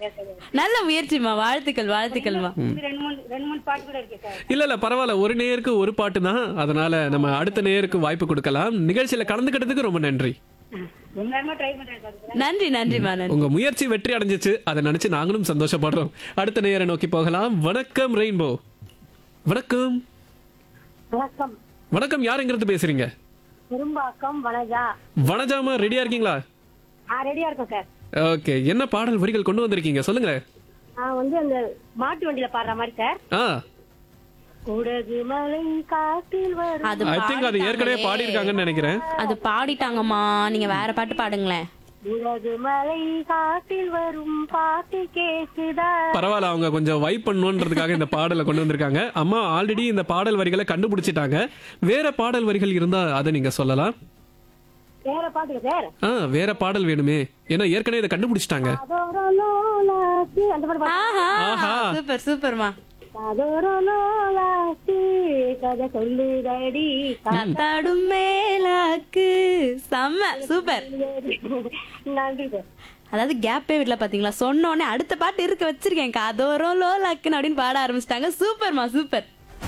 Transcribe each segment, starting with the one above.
பேசுறது நல்ல முயற்சிமா வாழ்த்துக்கள் வாழ்த்துக்கள்மா இது ரெண்டு மூணு ரெண்டு மூணு பாட்டு கூட இருக்கு சார் இல்ல இல்ல பரவாயில்ல ஒரு நேருக்கு ஒரு பாட்டு தான் அதனால நம்ம அடுத்த நேருக்கு வாய்ப்பு கொடுக்கலாம் நிகழ்ச்சியில கலந்துக்கிட்டதுக்கு ரொம்ப நன்றி ரொம்ப நேரமா ட்ரை பண்றேன் சார் நன்றி நன்றிமா நன்றி உங்க முயற்சி வெற்றி அடைஞ்சிச்சு அதை நினைச்சு நாங்களும் சந்தோஷப்படுறோம் அடுத்த நேரை நோக்கி போகலாம் வணக்கம் ரெயின்போ வணக்கம் வணக்கம் வணக்கம் யாருங்கிறது பேசுறீங்க பெரும்பாக்கம் வனஜா வனஜாமா ரெடியா இருக்கீங்களா ஆ ரெடியா இருக்கோம் சார் ஓகே என்ன பாடல் வரிகள் கொண்டு வந்திருக்கீங்க சொல்லுங்க நான் வந்து அந்த மாட்டு வண்டியில பாடுற மாதிரி சார் ஆ குடகு மலை காட்டில் வரும் அது ஐ திங்க் அது ஏற்கனவே பாடிட்டாங்களே. பாடியிருக்காங்கன்னு நினைக்கிறேன் அது பாடிட்டாங்கம்மா நீங்க வேற பாட்டு பாடுங்களேன் குடகு மலை காட்டில் வரும் பாட்டு கேக்குதா பரவாயில்ல அவங்க கொஞ்சம் வைப் பண்ணணுன்றதுக்காக இந்த பாடலை கொண்டு வந்திருக்காங்க அம்மா ஆல்ரெடி இந்த பாடல் வரிகளை கண்டுபிடிச்சிட்டாங்க வேற பாடல் வரிகள் இருந்தா அதை நீங்க சொல்லலாம் வேற பாட்டுங்க சார் ஆ வேற பாடல் வேணுமே ஏன்னா ஏற்கனவே இதை கண்டுபிடிச்சிட்டாங்க அதோர லோலாசி அந்த மாதிரி பாட்டு ஆஹா ஆஹா. சூப்பர் சூப்பர்மா அதோர லோலாசி கதை சொல்லுதடி கத்தாடும் மேலாக்கு செம்ம சூப்பர் நன்றி சார் அதாவது கேப்பே வீட்ல பாத்தீங்களா சொன்ன உடனே அடுத்த பாட்டு இருக்க வச்சிருக்கேன் காதோரம் லோலாக்குன்னு அப்படின்னு பாட ஆரம்பிச்சிட்டாங்க சூப்பர்மா சூப்பர்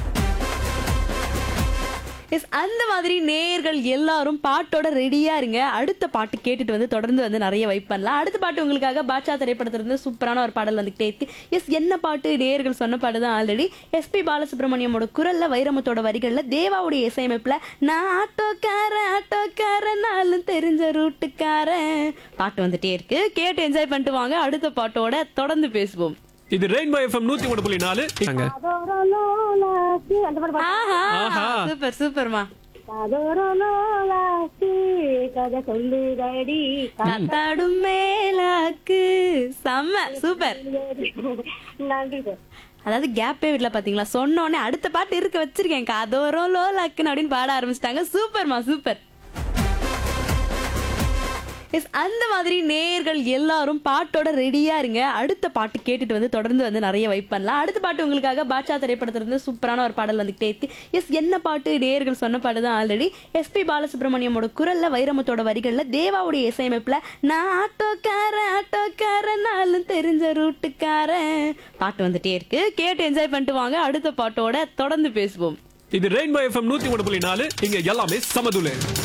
எஸ் அந்த மாதிரி நேயர்கள் எல்லாரும் பாட்டோட ரெடியா இருங்க அடுத்த பாட்டு கேட்டுட்டு வந்து தொடர்ந்து வந்து நிறைய வைப் பண்ணலாம் அடுத்த பாட்டு உங்களுக்காக பாட்சா திரைப்படத்துல இருந்து சூப்பரான ஒரு பாடல் வந்துகிட்டே இருக்கு எஸ் என்ன பாட்டு நேயர்கள் சொன்ன பாட்டு தான் ஆல்ரெடி எஸ்பி பாலசுப்ரமணியமோட குரல்ல வைரமுத்தோட வரிகள்ல தேவாவுடைய இசையமைப்புல நான் ஆட்டோக்காரன் ஆட்டோக்காரன் நாளும் தெரிஞ்ச ரூட்டுக்காரன் பாட்டு வந்துட்டே இருக்கு கேட்டு என்ஜாய் பண்ணிட்டு வாங்க அடுத்த பாட்டோட தொடர்ந்து பேசுவோம் இது ரெயின்போ எஃப்எம் நூத்தி மூணு புள்ளி நாலு இங்க. அதோர லோலாசி அந்த மாதிரி பாட்டு ஆஹா ஆஹா. சூப்பர் சூப்பர்மா அதோர லோலாசி கதை சொல்லுதடி கத்தாடும் மேலாக்கு செம்ம சூப்பர் நன்றி சார் அதாவது கேப்பே வீட்ல பாத்தீங்களா சொன்ன உடனே அடுத்த பாட்டு இருக்க வச்சிருக்கேன் காதோரம் லோ லக்குன்னு அப்படின்னு பாட ஆரம்பிச்சிட்டாங்க சூப்பர்மா சூப்பர் எஸ் அந்த மாதிரி நேயர்கள் எல்லாரும் பாட்டோட ரெடியா இருங்க அடுத்த பாட்டு கேட்டுட்டு வந்து தொடர்ந்து வந்து நிறைய வைப் பண்ணலாம் அடுத்த பாட்டு உங்களுக்காக பாட்சா திரைப்படத்துல இருந்து சூப்பரான ஒரு பாடல் வந்துகிட்டே இருக்கு எஸ் என்ன பாட்டு நேயர்கள் சொன்ன பாட்டு தான் ஆல்ரெடி எஸ்பி பாலசுப்ரமணியமோட குரல்ல வைரமுத்தோட வரிகள்ல தேவாவுடைய இசையமைப்புல நான் ஆட்டோக்காரன் ஆட்டோக்காரன் நாளும் தெரிஞ்ச ரூட்டுக்காரன் பாட்டு வந்துட்டே இருக்கு கேட்டு என்ஜாய் பண்ணிட்டு வாங்க அடுத்த பாட்டோட தொடர்ந்து பேசுவோம் இது ரெயின்போ எஃப்எம் நூத்தி மூணு புள்ளி நாலு இங்க எல்லாமே சமதுலே